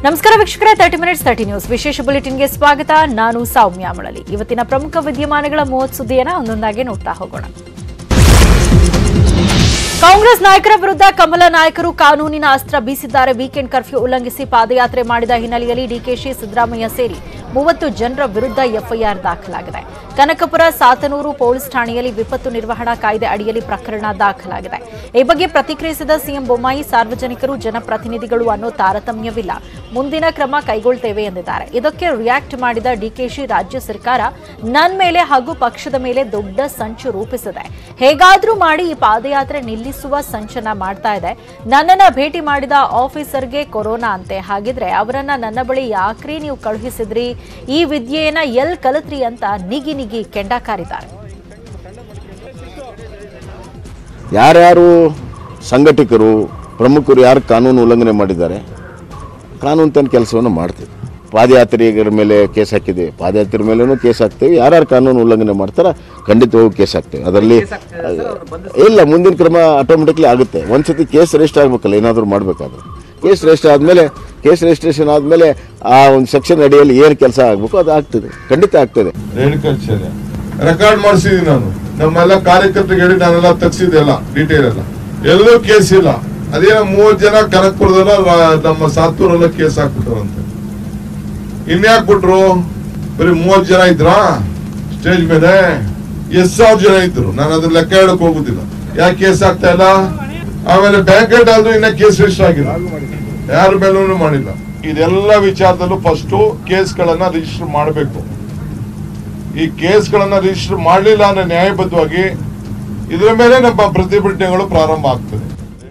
ನಮಸ್ಕಾರ ವೀಕ್ಷಕರೇ thirty minutes thirty news ವಿಶೇಷ ಬುಲೆಟಿನ್ಗೆ ಸ್ವಾಗತ ನಾನು ಸೌಮ್ಯ ಮಳಲಿ ಇವತ್ತಿನ ಪ್ರಮುಖ ವಿದ್ಯಮಾನಗಳ ಮೂವತ್ತು ಸುದ್ದಿಯನ್ನ ಒಂದೊಂದಾಗಿ ನೋಡ್ತಾ ಹೋಗೋಣ ಕಾಂಗ್ರೆಸ್ ನಾಯಕರ ವಿರುದ್ಧ ಕಮಲ ನಾಯಕರು ಕಾನೂನಿನ ಅಸ್ತ್ರ ಬೀಸಿದ್ದಾರೆ ವೀಕೆಂಡ್ ಕರ್ಫ್ಯೂ ಉಲ್ಲಂಘಿಸಿ ಪಾದಯಾತ್ರೆ ಮಾಡಿದ ಹಿನ್ನೆಲೆಯಲ್ಲಿ ಡಿಕೆಶಿ ಸಿದ್ದರಾಮಯ್ಯ ಸೇರಿ ಮೂವತ್ತು ಜನರ ವಿರುದ್ಧ ಎಫ್ಐಆರ್ ದಾಖಲಾಗಿದೆ ಕನಕಪುರ ಸಾತನೂರು ಪೊಲೀಸ್ ಠಾಣೆಯಲ್ಲಿ ವಿಪತ್ತು ನಿರ್ವಹಣಾ ಕಾಯ್ದೆ ಅಡಿಯಲ್ಲಿ ಪ್ರಕರಣ ದಾಖಲಾಗಿದೆ ಈ ಬಗ್ಗೆ ಪ್ರತಿಕ್ರಿಯಿಸಿದ ಸಿಎಂ ಬೊಮ್ಮಾಯಿ ಸಾರ್ವಜನಿಕರು ಜನಪ್ರತಿನಿಧಿಗಳು ಅನ್ನೋ ತಾರತಮ್ಯವಿಲ್ಲ ಮುಂದಿನ ಕ್ರಮ ಕೈಗೊಳ್ತೇವೆ ಎಂದಿದ್ದಾರೆ ಇದಕ್ಕೆ ರಿಯಾಕ್ಟ್ ಮಾಡಿದ ಡಿಕೆಶಿ ರಾಜ್ಯ ಸರ್ಕಾರ ನನ್ನ ಮೇಲೆ ಹಾಗೂ ಪಕ್ಷದ ಮೇಲೆ ದೊಡ್ಡ ಸಂಚು ರೂಪಿಸಿದೆ ಹೇಗಾದ್ರೂ ಮಾಡಿ ಈ ಪಾದಯಾತ್ರೆ ನಿಲ್ಲಿಸುವ ಸಂಚನ ಮಾಡ್ತಾ ಇದೆ ನನ್ನನ್ನ ಭೇಟಿ ಮಾಡಿದ ಆಫೀಸರ್ಗೆ ಕೊರೋನಾ ಅಂತೆ ಹಾಗಿದ್ರೆ ಅವರನ್ನ ನನ್ನ ಬಳಿ ಯಾಕ್ರಿ ನೀವು ಕಳುಹಿಸಿದ್ರಿ ಈ ವಿದ್ಯೆಯನ್ನ ಎಲ್ ಕಲಿತ್ರಿ ಅಂತ ನಿಗಿ ನಿಗಿ ಕೆಂಡ ಕಾರಿದ್ದಾರೆ ಯಾರ್ಯಾರು ಸಂಘಟಕರು ಪ್ರಮುಖರು ಯಾರು ಕಾನೂನು ಉಲ್ಲಂಘನೆ ಮಾಡಿದ್ದಾರೆ ಕಾನೂನು ತನ್ನ ಕೆಲಸವನ್ನು ಮಾಡ್ತೀವಿ ಪಾದಯಾತ್ರಿಗರ ಮೇಲೆ ಕೇಸ್ ಹಾಕಿದೆ ಪಾದಯಾತ್ರೆ ಮೇಲೂ ಕೇಸ್ ಹಾಕ್ತೇವೆ ಯಾರ್ಯಾರು ಕಾನೂನು ಉಲ್ಲಂಘನೆ ಮಾಡ್ತಾರ ಖಂಡಿತವಾಗೂ ಕೇಸ್ ಹಾಕ್ತೇವೆ ಅದರಲ್ಲಿ ಇಲ್ಲ ಮುಂದಿನ ಕ್ರಮ ಆಟೋಮೆಟಿಕ್ಲಿ ಆಗುತ್ತೆ ಒಂದ್ಸತಿ ಕೇಸ್ ರಿಜಿಸ್ಟರ್ ಆಗಬೇಕಲ್ಲ ಏನಾದರೂ ಮಾಡಬೇಕಾದ್ರೆ ಕೇಸ್ ರಿಜಿಸ್ಟರ್ ಆದಮೇಲೆ ಕೇಸ್ ರಿಜಿಸ್ಟ್ರೇಷನ್ ಆದಮೇಲೆ ಆ ಒಂದು ಸೆಕ್ಷನ್ ಅಡಿಯಲ್ಲಿ ಏನು ಕೆಲಸ ಆಗಬೇಕು ಅದು ಆಗ್ತದೆ ಖಂಡಿತ ಆಗ್ತದೆ ರೇಣುಕಾಚಾರ್ಯ ರೆಕಾರ್ಡ್ ಮಾಡಿಸಿದೀನಿ ನಾನು ನಮ್ಮೆಲ್ಲ ಕಾರ್ಯಕರ್ತರಿಗೆ ಹೇಳಿ ನಾನೆಲ್ಲ ತಗ್ಸಿದೆ ಎಲ್ಲ ಡೀಟೇಲ್ ಎಲ್ಲ ಎಲ್ಲೂ ಕೇಸ್ ಇಲ್ಲ ಅದೇನೋ ಮೂವತ್ ಜನ ಕನಕಪುರದಲ್ಲ ರ- ನಮ್ಮ ಸಾತ್ತೂರೆಲ್ಲ ಕೇಸ್ ಹಾಕ್ಬಿಟ್ರಂತೆ ಇನ್ಯಾಕ್ ಬಿಟ್ರು ಬರೀ ಮೂವತ್ ಜನ ಇದ್ರಾ ಸ್ಟೇಜ್ ಮೇಲೆ ಎಷ್ಟ್ ಸಾವಿರ ಜನ ಇದ್ರು ನಾನು ಅದನ್ನ ಲೆಕ್ಕ ಹೇಳಕ್ ಹೋಗುದಿಲ್ಲ ಯಾಕೆ ಕೇಸ್ ಆಗ್ತಾ ಇಲ್ಲ ಆಮೇಲೆ ಬ್ಯಾಂಕೆಟ್ ಆದ್ರೂ ಇನ್ನ ಕೇಸ್ ರಿಜಿಸ್ಟರ್ ಆಗಿಲ್ಲ ಯಾರ ಮೇಲೂ ಮಾಡಿಲ್ಲ ಇದೆಲ್ಲ ವಿಚಾರದಲ್ಲೂ ಫಸ್ಟ್ ಕೇಸ್ಗಳನ್ನ ರಿಜಿಸ್ಟರ್ ಮಾಡಬೇಕು ಈ ಕೇಸ್ಗಳನ್ನ ರಿಜಿಸ್ಟರ್ ಮಾಡಲಿಲ್ಲ ಅಂದ್ರೆ ನ್ಯಾಯಬದ್ಧವಾಗಿ ಇದರ ಮೇಲೆ ನಮ್ಮ ಪ್ರತಿಭಟನೆಗಳು ಪ್ರಾರಂಭ ಆಗ್ತದೆ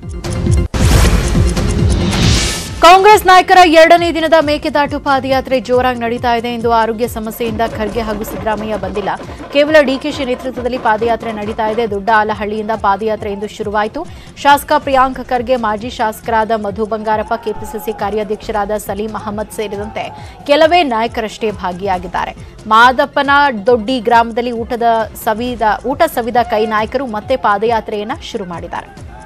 ಕಾಂಗ್ರೆಸ್ ನಾಯಕರ ಎರಡನೇ ದಿನದ ಮೇಕೆದಾಟು ಪಾದಯಾತ್ರೆ ಜೋರಾಗಿ ನಡೀತಾ ಇದೆ ಎಂದು ಆರೋಗ್ಯ ಸಮಸ್ಯೆಯಿಂದ ಖರ್ಗೆ ಹಾಗೂ ಸಿದ್ದರಾಮಯ್ಯ ಬಂದಿಲ್ಲ ಕೇವಲ ಡಿಕೆಶಿ ನೇತೃತ್ವದಲ್ಲಿ ಪಾದಯಾತ್ರೆ ನಡೀತಾ ಇದೆ ದೊಡ್ಡ ಆಲಹಳ್ಳಿಯಿಂದ ಪಾದಯಾತ್ರೆ ಎಂದು ಶುರುವಾಯಿತು ಶಾಸಕ ಪ್ರಿಯಾಂಕ್ ಖರ್ಗೆ ಮಾಜಿ ಶಾಸಕರಾದ ಮಧು ಬಂಗಾರಪ್ಪ ಕೆಪಿಸಿಸಿ ಕಾರ್ಯಾಧ್ಯಕ್ಷರಾದ ಸಲೀಂ ಅಹಮದ್ ಸೇರಿದಂತೆ ಕೆಲವೇ ನಾಯಕರಷ್ಟೇ ಭಾಗಿಯಾಗಿದ್ದಾರೆ ಮಾದಪ್ಪನ ದೊಡ್ಡಿ ಗ್ರಾಮದಲ್ಲಿ ಊಟದ ಸವಿದ ಊಟ ಸವಿದ ಕೈ ನಾಯಕರು ಮತ್ತೆ ಪಾದಯಾತ್ರೆಯನ್ನ ಶುರು ಮಾಡಿದ್ದಾರೆ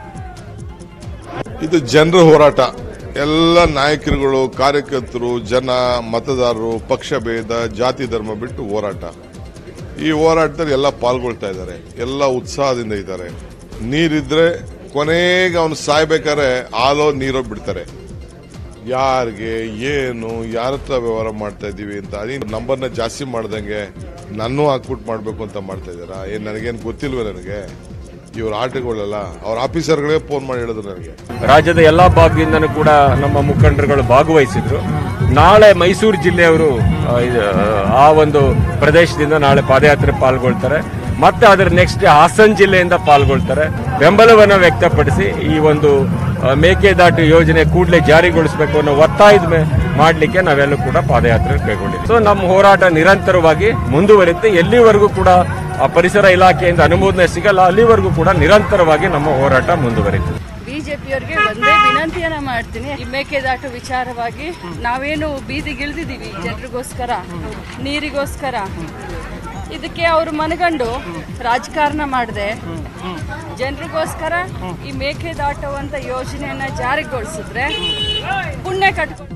ಇದು ಜನರ ಹೋರಾಟ ಎಲ್ಲ ನಾಯಕರುಗಳು ಕಾರ್ಯಕರ್ತರು ಜನ ಮತದಾರರು ಪಕ್ಷ ಭೇದ ಜಾತಿ ಧರ್ಮ ಬಿಟ್ಟು ಹೋರಾಟ ಈ ಹೋರಾಟದಲ್ಲಿ ಎಲ್ಲ ಪಾಲ್ಗೊಳ್ತಾ ಇದ್ದಾರೆ ಎಲ್ಲ ಉತ್ಸಾಹದಿಂದ ಇದ್ದಾರೆ ನೀರಿದ್ರೆ ಕೊನೆಗೆ ಅವನು ಸಾಯ್ಬೇಕಾದ್ರೆ ಹಾಲೋ ನೀರೋ ಬಿಡ್ತಾರೆ ಯಾರಿಗೆ ಏನು ಯಾರ ಹತ್ರ ವ್ಯವಹಾರ ಮಾಡ್ತಾ ಇದ್ದೀವಿ ಅಂತ ಅದೇ ನಂಬರ್ನ ಜಾಸ್ತಿ ಮಾಡ್ದಂಗೆ ನನ್ನೂ ಹಾಕ್ಬಿಟ್ಟು ಮಾಡಬೇಕು ಅಂತ ಮಾಡ್ತಾ ಇದ್ದಾರಾ ಏನ್ ನನಗೇನು ಗೊತ್ತಿಲ್ವೇ ನನಗೆ ಇವ್ರ ಆಟಗಳೆಲ್ಲ ಅವ್ರ ಆಫೀಸರ್ಗಳೇ ಫೋನ್ ಮಾಡಿ ಹೇಳಿದ್ರು ನನಗೆ ರಾಜ್ಯದ ಎಲ್ಲಾ ಭಾಗದಿಂದನೂ ಕೂಡ ನಮ್ಮ ಮುಖಂಡರುಗಳು ಭಾಗವಹಿಸಿದ್ರು ನಾಳೆ ಮೈಸೂರು ಜಿಲ್ಲೆಯವರು ಆ, ಇದು, ಆ ಒಂದು ಪ್ರದೇಶದಿಂದ ನಾಳೆ ಪಾದಯಾತ್ರೆ ಪಾಲ್ಗೊಳ್ತಾರೆ ಮತ್ತೆ ಅದರ ನೆಕ್ಸ್ಟ್ ಡೇ ಹಾಸನ್ ಜಿಲ್ಲೆಯಿಂದ ಪಾಲ್ಗೊಳ್ತಾರೆ ಬೆಂಬಲವನ್ನು ವ್ಯಕ್ತಪಡಿಸಿ ಈ ಒಂದು ಆ, ಮೇಕೆದಾಟು ಯೋಜನೆ ಕೂಡಲೇ ಜಾರಿಗೊಳಿಸಬೇಕು ಅನ್ನೋ ಒತ್ತಾಯದ ಮೇ ಮಾಡಲಿಕ್ಕೆ ನಾವೆಲ್ಲೂ ಕೂಡ ಪಾದಯಾತ್ರೆ ಕೈಗೊಂಡಿದ್ದೀವಿ ಸೊ ನಮ್ಮ ಹೋರಾಟ ನಿರಂತರವಾಗಿ ಮುಂದುವರಿಯುತ್ತೆ ಎಲ್ಲಿವರೆಗೂ ಕೂಡ ಆ ಪರಿಸರ ಇಲಾಖೆಯಿಂದ ಅನುಮೋದನೆ ಸಿಗಲ್ಲ ಅಲ್ಲಿವರೆಗೂ ಕೂಡ ನಿರಂತರವಾಗಿ ನಮ್ಮ ಹೋರಾಟ ಮುಂದುವರಿಯುತ್ತೆ ಬಿಜೆಪಿಯವರಿಗೆ ಒಂದೇ ವಿನಂತಿಯನ್ನ ಮಾಡ್ತೀನಿ ಈ ಮೇಕೆದಾಟು ವಿಚಾರವಾಗಿ ನಾವೇನು ಬೀದಿಗಿಳಿದಿದ್ದೀವಿ ಜನರಿಗೋಸ್ಕರ ನೀರಿಗೋಸ್ಕರ ಇದಕ್ಕೆ ಅವರು ಮನಗಂಡು ರಾಜಕಾರಣ ಮಾಡದೆ ಜನರಿಗೋಸ್ಕರ ಈ ಮೇಕೆದಾಟು ಅಂತ ಯೋಜನೆಯನ್ನ ಜಾರಿಗೊಳಿಸಿದ್ರೆ ಪುಣ್ಯ ಕಟ್ಕೊಂಡು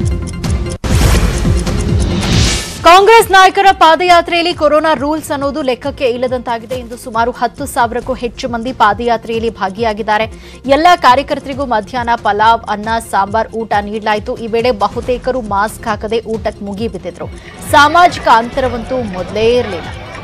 ಕಾಂಗ್ರೆಸ್ ನಾಯಕರ ಪಾದಯಾತ್ರೆಯಲ್ಲಿ ಕೊರೋನಾ ರೂಲ್ಸ್ ಅನ್ನೋದು ಲೆಕ್ಕಕ್ಕೆ ಇಲ್ಲದಂತಾಗಿದೆ ಎಂದು ಸುಮಾರು ಹತ್ತು ಸಾವಿರಕ್ಕೂ ಹೆಚ್ಚು ಮಂದಿ ಪಾದಯಾತ್ರೆಯಲ್ಲಿ ಭಾಗಿಯಾಗಿದ್ದಾರೆ ಎಲ್ಲ ಕಾರ್ಯಕರ್ತರಿಗೂ ಮಧ್ಯಾಹ್ನ ಪಲಾವ್ ಅನ್ನ ಸಾಂಬಾರ್ ಊಟ ನೀಡಲಾಯಿತು ಈ ವೇಳೆ ಬಹುತೇಕರು ಮಾಸ್ಕ್ ಹಾಕದೆ ಊಟಕ್ಕೆ ಮುಗಿಬಿದ್ದಿದ್ರು ಸಾಮಾಜಿಕ ಅಂತರವಂತೂ ಮೊದಲೇ ಇರಲಿಲ್ಲ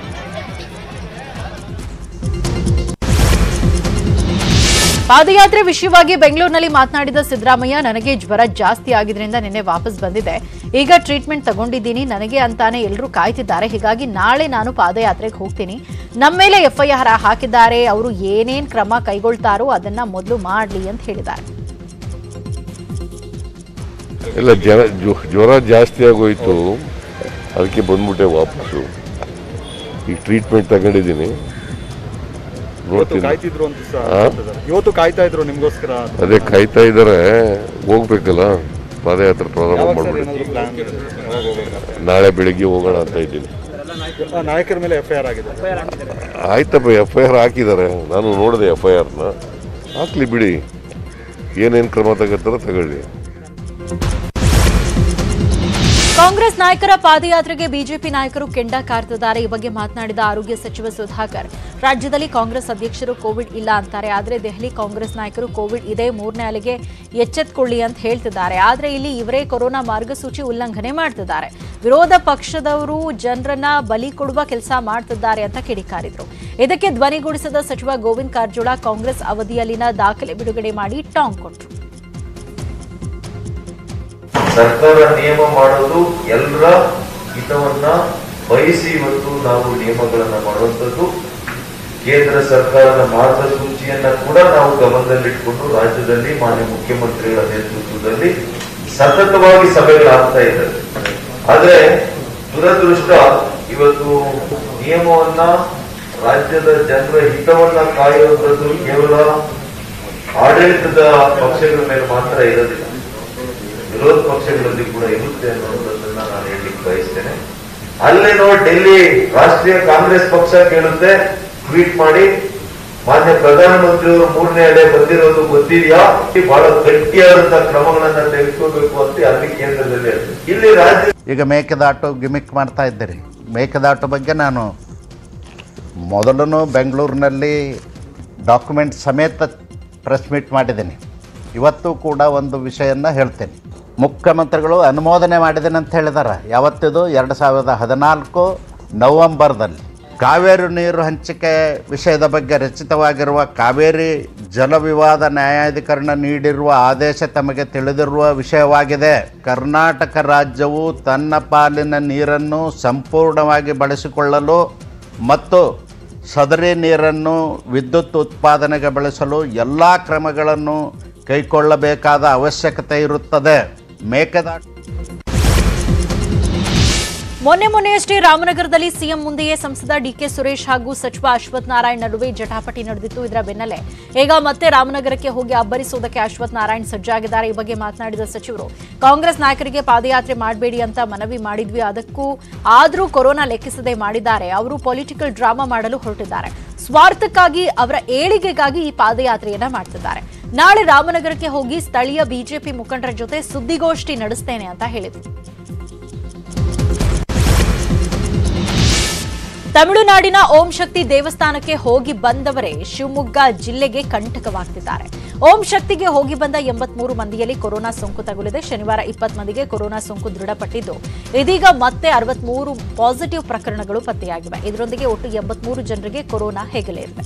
ಪಾದಯಾತ್ರೆ ವಿಷಯವಾಗಿ ಬೆಂಗಳೂರಿನಲ್ಲಿ ಮಾತನಾಡಿದ ಸಿದ್ದರಾಮಯ್ಯ ನನಗೆ ಜ್ವರ ಜಾಸ್ತಿ ಆಗಿದ್ರಿಂದ ನಿನ್ನೆ ವಾಪಸ್ ಬಂದಿದೆ ಈಗ ಟ್ರೀಟ್ಮೆಂಟ್ ತಗೊಂಡಿದ್ದೀನಿ ನನಗೆ ಅಂತಾನೆ ಎಲ್ಲರೂ ಕಾಯ್ತಿದ್ದಾರೆ ಹೀಗಾಗಿ ನಾಳೆ ನಾನು ಪಾದಯಾತ್ರೆಗೆ ಹೋಗ್ತೀನಿ ನಮ್ಮ ಮೇಲೆ ಎಫ್ಐಆರ್ ಹಾಕಿದ್ದಾರೆ ಅವರು ಏನೇನ್ ಕ್ರಮ ಕೈಗೊಳ್ತಾರೋ ಅದನ್ನ ಮೊದಲು ಮಾಡಲಿ ಅಂತ ಹೇಳಿದ್ದಾರೆ ಇಲ್ಲ ಜನ ಜ್ವ- ಜ್ವರ ಜಾಸ್ತಿ ಆಗೋಯ್ತು ಅದಕ್ಕೆ ಬಂದ್ಬಿಟ್ಟೆ ವಾಪಸ್ಸು ಈಗ ಟ್ರೀಟ್ಮೆಂಟ್ ತಗೊಂಡಿದ್ದೀನಿ ಇವತ್ತು ನೋಡ್ತೀನಿ ಕಾಯ್ತಿದ್ರು ಅಂತ ಸ- ಆ? ಇವತ್ತು ಕಾಯ್ತಾ ಇದ್ರು ನಿಮ್ಗೋಸ್ಕರ ಅದೇ ಕಾಯ್ತಾ ಇದ್ದಾರೆ ಹೋಗ್ಬೇಕಲ್ಲ ಪಾದಯಾತ್ರೆ ಪ್ರಾರಂಭ ಯಾವಾಗ ಸರ್ ಮಾಡ್ಬಿಡಿ ಏನಾದ್ರು ಪ್ಲಾನ್ ನಾಳೆ ಬೆಳಿಗ್ಗೆ ಹೋಗೋಣ ಅಂತ ಇದ್ದೀನಿ ನಾಯಕರ ಮೇಲೆ ಎಫ್ ಐ ಆರ್ ಆಗಿದೆ ಆಯ್ತಪ್ಪ ಎಫ್ ಐ ಆರ್ ಹಾಕಿದ್ದಾರೆ ನಾನು ನೋಡಿದೆ ಎಫ್ ಐ ಆರ್ನ ಹಾಕ್ಲಿ ಬಿಡಿ ಏನೇನು ಕ್ರಮ ತಗೋತಾರೋ ತಗೊಳ್ಳಿ ಕಾಂಗ್ರೆಸ್ ನಾಯಕರ ಪಾದಯಾತ್ರೆಗೆ ಬಿಜೆಪಿ ನಾಯಕರು ಕೆಂಡ ಕಾರ್ತಿದ್ದಾರೆ ಈ ಬಗ್ಗೆ ಮಾತನಾಡಿದ ಆರೋಗ್ಯ ಸಚಿವ ಸುಧಾಕರ್ ರಾಜ್ಯದಲ್ಲಿ ಕಾಂಗ್ರೆಸ್ ಅಧ್ಯಕ್ಷರು ಕೋವಿಡ್ ಇಲ್ಲ ಅಂತಾರೆ ಆದರೆ ದೆಹಲಿ ಕಾಂಗ್ರೆಸ್ ನಾಯಕರು ಕೋವಿಡ್ ಇದೆ ಮೂರನೇ ಅಲೆಗೆ ಎಚ್ಚೆತ್ಕೊಳ್ಳಿ ಅಂತ ಹೇಳ್ತಿದ್ದಾರೆ ಆದರೆ ಇಲ್ಲಿ ಇವರೇ ಕೊರೋನಾ ಮಾರ್ಗಸೂಚಿ ಉಲ್ಲಂಘನೆ ಮಾಡ್ತಿದ್ದಾರೆ ವಿರೋಧ ಪಕ್ಷದವರು ಜನರನ್ನ ಬಲಿ ಕೊಡುವ ಕೆಲಸ ಮಾಡ್ತಿದ್ದಾರೆ ಅಂತ ಕಿಡಿಕಾರಿದ್ರು ಇದಕ್ಕೆ ಧ್ವನಿಗೂಡಿಸಿದ ಸಚಿವ ಗೋವಿಂದ್ ಕಾರಜೋಳ ಕಾಂಗ್ರೆಸ್ ಅವಧಿಯಲ್ಲಿನ ದಾಖಲೆ ಬಿಡುಗಡೆ ಮಾಡಿ ಟಾಂಗ್ ಕೊಟ್ಟರು ಸರ್ಕಾರ ನಿಯಮ ಮಾಡೋದು ಎಲ್ಲರ ಹಿತವನ್ನ ಬಯಸಿ ಇವತ್ತು ನಾವು ನಿಯಮಗಳನ್ನ ಮಾಡುವಂಥದ್ದು ಕೇಂದ್ರ ಸರ್ಕಾರದ ಮಾರ್ಗಸೂಚಿಯನ್ನ ಕೂಡ ನಾವು ಗಮನದಲ್ಲಿಟ್ಕೊಂಡು ರಾಜ್ಯದಲ್ಲಿ ಮಾನ್ಯ ಮುಖ್ಯಮಂತ್ರಿಗಳ ನೇತೃತ್ವದಲ್ಲಿ ಸತತವಾಗಿ ಸಭೆಗಳಾಗ್ತಾ ಇದ್ದಾರೆ ಆದ್ರೆ ದುರದೃಷ್ಟ ಇವತ್ತು ನಿಯಮವನ್ನ ರಾಜ್ಯದ ಜನರ ಹಿತವನ್ನ ಕಾಯುವಂಥದ್ದು ಕೇವಲ ಆಡಳಿತದ ಪಕ್ಷಗಳ ಮೇಲೆ ಮಾತ್ರ ಇರೋದಿಲ್ಲ ವಿರೋಧ ಪಕ್ಷಗಳಲ್ಲಿ ಕೂಡ ಇರುತ್ತೆ ಅನ್ನುವಂಥದ್ದನ್ನ ನಾನು ಹೇಳಲಿಕ್ಕೆ ಬಯಸ್ತೇನೆ ಅಲ್ಲೇನೋ ಡೆಲ್ಲಿ ರಾಷ್ಟ್ರೀಯ ಕಾಂಗ್ರೆಸ್ ಪಕ್ಷ ಕೇಳುತ್ತೆ ಟ್ವೀಟ್ ಮಾಡಿ ಮಾನ್ಯ ಪ್ರಧಾನಮಂತ್ರಿಯವರು ಮೂರನೇ ಅಲೆ ಬಂದಿರೋದು ಗೊತ್ತಿದೆಯಾ ಬಹಳ ಗಟ್ಟಿಯಾದಂತಹ ಕ್ರಮಗಳನ್ನ ತೆಗೆದುಕೋಬೇಕು ಅಂತ ಅಲ್ಲಿ ಕೇಂದ್ರದಲ್ಲಿ ಹೇಳ್ತಾರೆ. ಇಲ್ಲಿ ರಾಜ್ಯ ಈಗ ಮೇಕೆದಾಟು ಗಿಮಿಕ್ ಮಾಡ್ತಾ ಇದ್ದೀರಿ ಮೇಕೆದಾಟು ಬಗ್ಗೆ ನಾನು ಮೊದಲು ಬೆಂಗಳೂರಿನಲ್ಲಿ ಡಾಕ್ಯುಮೆಂಟ್ ಸಮೇತ ಪ್ರೆಸ್ ಮೀಟ್ ಮಾಡಿದ್ದೀನಿ ಇವತ್ತು ಕೂಡ ಒಂದು ವಿಷಯನ ಹೇಳ್ತೇನೆ ಮುಖ್ಯಮಂತ್ರಿಗಳು ಅನುಮೋದನೆ ಮಾಡಿದ್ದೇನೆ ಅಂತ ಹೇಳಿದ್ದಾರೆ ಯಾವತ್ತಿದು ಎರಡು ಸಾವಿರದ ಹದಿನಾಲ್ಕು ನವಂಬರ್ದಲ್ಲಿ ಕಾವೇರಿ ನೀರು ಹಂಚಿಕೆ ವಿಷಯದ ಬಗ್ಗೆ ರಚಿತವಾಗಿರುವ ಕಾವೇರಿ ಜಲ ವಿವಾದ ನ್ಯಾಯಾಧಿಕರಣ ನೀಡಿರುವ ಆದೇಶ ತಮಗೆ ತಿಳಿದಿರುವ ವಿಷಯವಾಗಿದೆ ಕರ್ನಾಟಕ ರಾಜ್ಯವು ತನ್ನ ಪಾಲಿನ ನೀರನ್ನು ಸಂಪೂರ್ಣವಾಗಿ ಬಳಸಿಕೊಳ್ಳಲು ಮತ್ತು ಸದರಿ ನೀರನ್ನು ವಿದ್ಯುತ್ ಉತ್ಪಾದನೆಗೆ ಬಳಸಲು ಎಲ್ಲ ಕ್ರಮಗಳನ್ನು ಕೈಗೊಳ್ಳಬೇಕಾದ ಅವಶ್ಯಕತೆ ಇರುತ್ತದೆ ಮೇಕೆದಾಟು ಮೊನ್ನೆ ಮೊನ್ನೆಯಷ್ಟೇ ರಾಮನಗರದಲ್ಲಿ ಸಿಎಂ ಮುಂದೆಯೇ ಸಂಸದ ಡಿಕೆ ಸುರೇಶ್ ಹಾಗೂ ಸಚಿವ ಅಶ್ವಥ್ ನಾರಾಯಣ್ ನಡುವೆ ಜಟಾಪಟಿ ನಡೆದಿತ್ತು ಇದರ ಬೆನ್ನಲ್ಲೇ ಈಗ ಮತ್ತೆ ರಾಮನಗರಕ್ಕೆ ಹೋಗಿ ಅಬ್ಬರಿಸುವುದಕ್ಕೆ ಅಶ್ವಥ್ ನಾರಾಯಣ್ ಸಜ್ಜಾಗಿದ್ದಾರೆ ಈ ಬಗ್ಗೆ ಮಾತನಾಡಿದ ಸಚಿವರು ಕಾಂಗ್ರೆಸ್ ನಾಯಕರಿಗೆ ಪಾದಯಾತ್ರೆ ಮಾಡಬೇಡಿ ಅಂತ ಮನವಿ ಮಾಡಿದ್ವಿ ಅದಕ್ಕೂ ಆದರೂ ಕೊರೋನಾ ಲೆಕ್ಕಿಸದೆ ಮಾಡಿದ್ದಾರೆ ಅವರು ಪೊಲಿಟಿಕಲ್ ಡ್ರಾಮಾ ಮಾಡಲು ಹೊರಟಿದ್ದಾರೆ ಸ್ವಾರ್ಥಕ್ಕಾಗಿ ಅವರ ಏಳಿಗೆಗಾಗಿ ಈ ಪಾದಯಾತ್ರೆಯನ್ನ ಮಾಡ್ತಿದ್ದಾರೆ ನಾಳೆ ರಾಮನಗರಕ್ಕೆ ಹೋಗಿ ಸ್ಥಳೀಯ ಬಿಜೆಪಿ ಮುಖಂಡರ ಜೊತೆ ಸುದ್ದಿಗೋಷ್ಠಿ ನಡೆಸ್ತೇನೆ ಅಂತ ಹೇಳಿದರು ತಮಿಳುನಾಡಿನ ಓಂ ಶಕ್ತಿ ದೇವಸ್ಥಾನಕ್ಕೆ ಹೋಗಿ ಬಂದವರೇ ಶಿವಮೊಗ್ಗ ಜಿಲ್ಲೆಗೆ ಕಂಟಕವಾಗ್ತಿದ್ದಾರೆ ಓಂ ಶಕ್ತಿಗೆ ಹೋಗಿ ಬಂದ ಎಂಬತ್ಮೂರು ಮಂದಿಯಲ್ಲಿ ಕೊರೋನಾ ಸೋಂಕು ತಗುಲಿದೆ ಶನಿವಾರ ಇಪ್ಪತ್ತು ಮಂದಿಗೆ ಕೊರೋನಾ ಸೋಂಕು ದೃಢಪಟ್ಟಿದ್ದು ಇದೀಗ ಮತ್ತೆ ಅರವತ್ಮೂರು ಪಾಸಿಟಿವ್ ಪ್ರಕರಣಗಳು ಪತ್ತೆಯಾಗಿವೆ ಇದರೊಂದಿಗೆ ಒಟ್ಟು ಎಂಬತ್ಮೂರು ಜನರಿಗೆ ಕೊರೋನಾ ಹೆಗಲೇರಿದೆ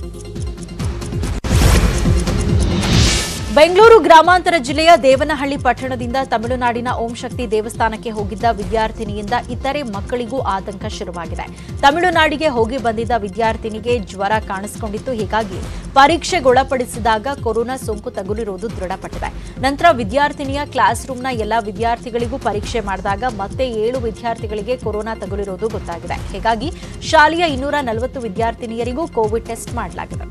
ಬೆಂಗಳೂರು ಗ್ರಾಮಾಂತರ ಜಿಲ್ಲೆಯ ದೇವನಹಳ್ಳಿ ಪಟ್ಟಣದಿಂದ ತಮಿಳುನಾಡಿನ ಓಂ ಶಕ್ತಿ ದೇವಸ್ಥಾನಕ್ಕೆ ಹೋಗಿದ್ದ ವಿದ್ಯಾರ್ಥಿನಿಯಿಂದ ಇತರೆ ಮಕ್ಕಳಿಗೂ ಆತಂಕ ಶುರುವಾಗಿದೆ ತಮಿಳುನಾಡಿಗೆ ಹೋಗಿ ಬಂದಿದ್ದ ವಿದ್ಯಾರ್ಥಿನಿಗೆ ಜ್ವರ ಕಾಣಿಸಿಕೊಂಡಿತ್ತು ಹೀಗಾಗಿ ಪರೀಕ್ಷೆಗೊಳಪಡಿಸಿದಾಗ ಕೊರೋನಾ ಸೋಂಕು ತಗುಲಿರುವುದು ದೃಢಪಟ್ಟಿದೆ ನಂತರ ವಿದ್ಯಾರ್ಥಿನಿಯ ಕ್ಲಾಸ್ ರೂಮ್ನ ಎಲ್ಲ ವಿದ್ಯಾರ್ಥಿಗಳಿಗೂ ಪರೀಕ್ಷೆ ಮಾಡಿದಾಗ ಮತ್ತೆ ಏಳು ವಿದ್ಯಾರ್ಥಿಗಳಿಗೆ ಕೊರೋನಾ ತಗುಲಿರುವುದು ಗೊತ್ತಾಗಿದೆ ಹೀಗಾಗಿ ಶಾಲೆಯ ಇನ್ನೂರ ನಲವತ್ತು ವಿದ್ಯಾರ್ಥಿನಿಯರಿಗೂ ಕೋವಿಡ್ ಟೆಸ್ಟ್ ಮಾಡಲಾಗಿದೆ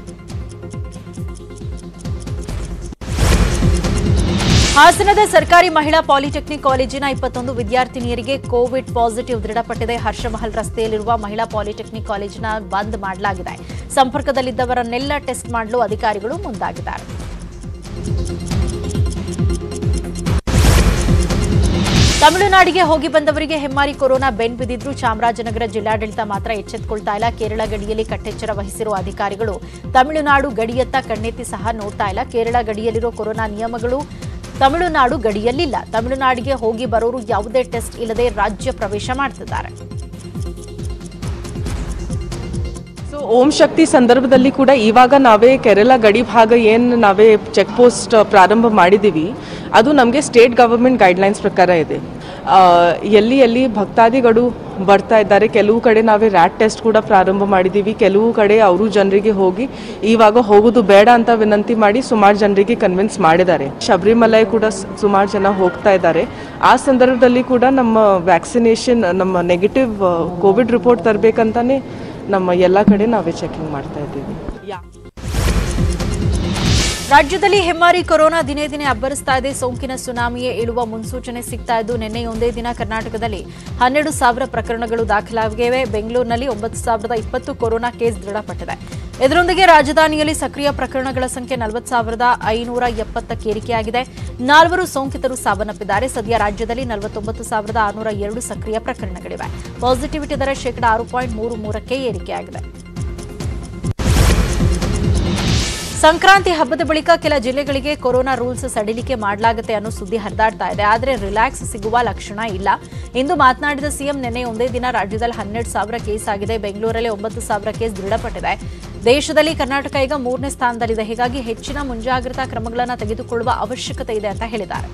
ಹಾಸನದ ಸರ್ಕಾರಿ ಮಹಿಳಾ ಪಾಲಿಟೆಕ್ನಿಕ್ ಕಾಲೇಜಿನ ಇಪ್ಪತ್ತೊಂದು ವಿದ್ಯಾರ್ಥಿನಿಯರಿಗೆ ಕೋವಿಡ್ ಪಾಸಿಟಿವ್ ದೃಢಪಟ್ಟಿದೆ ಹರ್ಷಮಹಲ್ ರಸ್ತೆಯಲ್ಲಿರುವ ಮಹಿಳಾ ಪಾಲಿಟೆಕ್ನಿಕ್ ಕಾಲೇಜಿನ ಬಂದ್ ಮಾಡಲಾಗಿದೆ ಸಂಪರ್ಕದಲ್ಲಿದ್ದವರನ್ನೆಲ್ಲ ಟೆಸ್ಟ್ ಮಾಡಲು ಅಧಿಕಾರಿಗಳು ಮುಂದಾಗಿದ್ದಾರೆ ತಮಿಳುನಾಡಿಗೆ ಹೋಗಿ ಬಂದವರಿಗೆ ಹೆಮ್ಮಾರಿ ಕೊರೋನಾ ಬೆನ್ ಬಿದ್ದಿದ್ರು ಚಾಮರಾಜನಗರ ಜಿಲ್ಲಾಡಳಿತ ಮಾತ್ರ ಎಚ್ಚೆತ್ತುಕೊಳ್ತಾ ಇಲ್ಲ ಕೇರಳ ಗಡಿಯಲ್ಲಿ ಕಟ್ಟೆಚ್ಚರ ವಹಿಸಿರುವ ಅಧಿಕಾರಿಗಳು ತಮಿಳುನಾಡು ಗಡಿಯತ್ತ ಕಣ್ಣೆತ್ತಿ ಸಹ ನೋಡ್ತಾ ಇಲ್ಲ ಕೇರಳ ಗಡಿಯಲ್ಲಿರೋ ಕೊರೋನಾ ನಿಯಮಗಳು ತಮಿಳುನಾಡು ಗಡಿಯಲ್ಲಿಲ್ಲ ತಮಿಳುನಾಡಿಗೆ ಹೋಗಿ ಬರೋರು ಯಾವುದೇ ಟೆಸ್ಟ್ ಇಲ್ಲದೆ ರಾಜ್ಯ ಪ್ರವೇಶ ಮಾಡ್ತಿದ್ದಾರೆ ಸೊ ಓಂ ಶಕ್ತಿ ಸಂದರ್ಭದಲ್ಲಿ ಕೂಡ ಇವಾಗ ನಾವೇ ಕೇರಳ ಗಡಿ ಭಾಗ ಏನು ನಾವೇ ಚೆಕ್ ಪೋಸ್ಟ್ ಪ್ರಾರಂಭ ಮಾಡಿದ್ದೀವಿ ಅದು ನಮಗೆ ಸ್ಟೇಟ್ ಗವರ್ಮೆಂಟ್ ಗೈಡ್ಲೈನ್ಸ್ ಪ್ರಕಾರ ಇದೆ ಆ, ಎಲ್ಲಿ ಎಲ್ಲಿ ಭಕ್ತಾದಿಗಳು ಬರ್ತಾ ಇದ್ದಾರೆ ಕೆಲವು ಕಡೆ ನಾವೇ ರ್ಯಾಟ್ ಟೆಸ್ಟ್ ಕೂಡ ಪ್ರಾರಂಭ ಮಾಡಿದ್ದೀವಿ ಕೆಲವು ಕಡೆ ಅವರು ಜನರಿಗೆ ಹೋಗಿ ಇವಾಗ ಹೋಗೋದು ಬೇಡ ಅಂತ ವಿನಂತಿ ಮಾಡಿ ಸುಮಾರು ಜನರಿಗೆ ಕನ್ವಿನ್ಸ್ ಮಾಡಿದ್ದಾರೆ ಶಬರಿಮಲೈ ಕೂಡ ಸ್- ಸುಮಾರು ಜನ ಹೋಗ್ತಾ ಇದ್ದಾರೆ ಆ ಸಂದರ್ಭದಲ್ಲಿ ಕೂಡ ನಮ್ಮ ವ್ಯಾಕ್ಸಿನೇಷನ್ ನಮ್ಮ ನೆಗೆಟಿವ್ ಕೋವಿಡ್ ರಿಪೋರ್ಟ್ ತರಬೇಕಂತಾನೆ ನಮ್ಮ ಎಲ್ಲ ಕಡೆ ನಾವೇ ಚೆಕಿಂಗ್ ಮಾಡ್ತಾ ಇದ್ದೀವಿ ಯಾ ರಾಜ್ಯದಲ್ಲಿ ಹೆಮ್ಮಾರಿ ಕೊರೋನಾ ದಿನೇ ದಿನೇ ಅಬ್ಬರಿಸ್ತಾ ಇದೆ ಸೋಂಕಿನ ಸುನಾಮಿಯೇ ಏಳುವ ಮುನ್ಸೂಚನೆ ಸಿಗ್ತಾ ಇದ್ದು ನಿನ್ನೆಯೊಂದೇ ದಿನ ಕರ್ನಾಟಕದಲ್ಲಿ ಹನ್ನೆರಡು ಸಾವಿರ ಪ್ರಕರಣಗಳು ದಾಖಲಾಗಿವೆ ಬೆಂಗಳೂರಿನಲ್ಲಿ ಒಂಬತ್ತು ಸಾವಿರದ ಇಪ್ಪತ್ತು ಕೊರೋನಾ ಕೇಸ್ ದೃಢಪಟ್ಟಿದೆ ಇದರೊಂದಿಗೆ ರಾಜಧಾನಿಯಲ್ಲಿ ಸಕ್ರಿಯ ಪ್ರಕರಣಗಳ ಸಂಖ್ಯೆ ನಲವತ್ತು ಸಾವಿರದ ಐನೂರ ಎಪ್ಪತ್ತಕ್ಕೆ ಏರಿಕೆಯಾಗಿದೆ ನಾಲ್ವರು ಸೋಂಕಿತರು ಸಾವನ್ನಪ್ಪಿದ್ದಾರೆ ಸದ್ಯ ರಾಜ್ಯದಲ್ಲಿ ನಲವತ್ತೊಂಬತ್ತು ಸಾವಿರದ ಆರುನೂರ ಎರಡು ಸಕ್ರಿಯ ಪ್ರಕರಣಗಳಿವೆ ಪಾಸಿಟಿವಿಟಿ ದರ ಶೇಕಡಾ ಆರು ಪಾಯಿಂಟ್ ಮೂರು ಮೂರಕ್ಕೆ ಏರಿಕೆಯಾಗಿದೆ ಸಂಕ್ರಾಂತಿ ಹಬ್ಬದ ಬಳಿಕ ಕೆಲ ಜಿಲ್ಲೆಗಳಿಗೆ ಕೊರೋನಾ ರೂಲ್ಸ್ ಸಡಿಲಿಕೆ ಮಾಡಲಾಗುತ್ತೆ ಅನ್ನೋ ಸುದ್ದಿ ಹರಿದಾಡ್ತಾ ಇದೆ ಆದರೆ ರಿಲ್ಯಾಕ್ಸ್ ಸಿಗುವ ಲಕ್ಷಣ ಇಲ್ಲ ಇಂದು ಮಾತನಾಡಿದ ಸಿಎಂ ನಿನ್ನೆ ಒಂದೇ ದಿನ ರಾಜ್ಯದಲ್ಲಿ ಹನ್ನೆರಡು ಸಾವಿರ ಕೇಸ್ ಆಗಿದೆ ಬೆಂಗಳೂರಲ್ಲಿ ಒಂಬತ್ತು ಸಾವಿರ ಕೇಸ್ ದೃಢಪಟ್ಟಿದೆ ದೇಶದಲ್ಲಿ ಕರ್ನಾಟಕ ಈಗ ಮೂರನೇ ಸ್ಥಾನದಲ್ಲಿದೆ ಹೀಗಾಗಿ ಹೆಚ್ಚಿನ ಮುಂಜಾಗ್ರತಾ ಕ್ರಮಗಳನ್ನು ತೆಗೆದುಕೊಳ್ಳುವ ಅವಶ್ಯಕತೆ ಇದೆ ಅಂತ ಹೇಳಿದ್ದಾರೆ